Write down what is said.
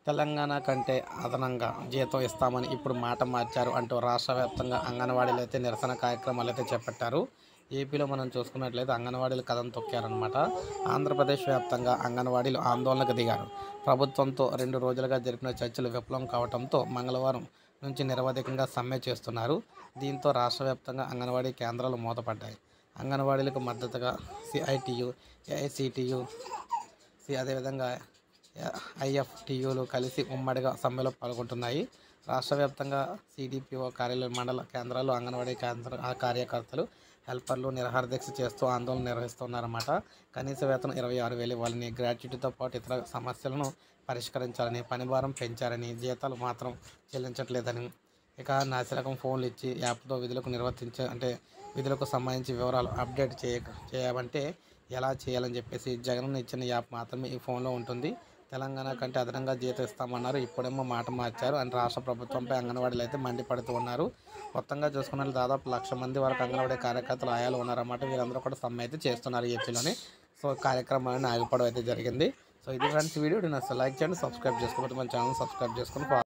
తెలంగాణ కంటే అదనంగా జీతం ఇస్తామని ఇప్పుడు మాట మార్చారు అంటూ రాష్ట్ర వ్యాప్తంగా అంగన్వాడీలు అయితే నిరసన కార్యక్రమాలు అయితే చేపట్టారు ఏపీలో మనం చూసుకున్నట్లయితే అంగన్వాడీలు కథం తొక్కారనమాట ఆంధ్రప్రదేశ్ వ్యాప్తంగా అంగన్వాడీలు ఆందోళనకు దిగారు ప్రభుత్వంతో రెండు రోజులుగా జరిపిన చర్చలు విఫలం కావడంతో మంగళవారం నుంచి నిరవధికంగా సమ్మె చేస్తున్నారు దీంతో రాష్ట్ర వ్యాప్తంగా అంగన్వాడీ కేంద్రాలు మూతపడ్డాయి అంగన్వాడీలకు మద్దతుగా సిఐటియు ఏఐసిటియు సి అదేవిధంగా ఐఎఫ్టియులు కలిసి ఉమ్మడిగా సమ్మెలో పాల్గొంటున్నాయి రాష్ట్ర వ్యాప్తంగా సిడిపిఓ కార్యాలయ మండల కేంద్రాలు అంగన్వాడీ కేంద్ర ఆ కార్యకర్తలు హెల్పర్లు నిరహార దీక్ష చేస్తూ ఆందోళన నిర్వహిస్తున్నారన్నమాట కనీస వేతనం ఇరవై ఆరు వేలు ఇవ్వాలని గ్రాట్యుటీతో పాటు ఇతర సమస్యలను పరిష్కరించాలని పని భారం పెంచారని జీతాలు మాత్రం చెల్లించట్లేదని ఇక నాసిరకం ఫోన్లు ఇచ్చి యాప్తో విధులకు నిర్వర్తించే అంటే విధులకు సంబంధించి వివరాలు అప్డేట్ చేయ చేయమంటే ఎలా చేయాలని చెప్పేసి జగన్ ఇచ్చిన యాప్ మాత్రమే ఈ ఫోన్లో ఉంటుంది తెలంగాణ కంటే అదనంగా జీతం ఇస్తామన్నారు ఇప్పుడేమో మాట మార్చారు అని రాష్ట్ర ప్రభుత్వంపై అంగన్వాడీలు అయితే మండిపడుతూ ఉన్నారు మొత్తంగా చూసుకున్నట్లు దాదాపు లక్ష మంది వరకు అంగన్వాడీ కార్యకర్తలు ఆయాలు ఉన్నారన్నమాట వీరందరూ కూడా సమ్మె అయితే చేస్తున్నారు ఏపీలోని సో కార్యక్రమాన్ని ఆగిపోవడం అయితే జరిగింది సో ఇది ఫ్రెండ్స్ వీడియో నేను అసలు లైక్ చేయండి సబ్స్క్రైబ్ చేసుకోకపోతే మన ఛానల్ సబ్స్క్రైబ్ చేసుకుని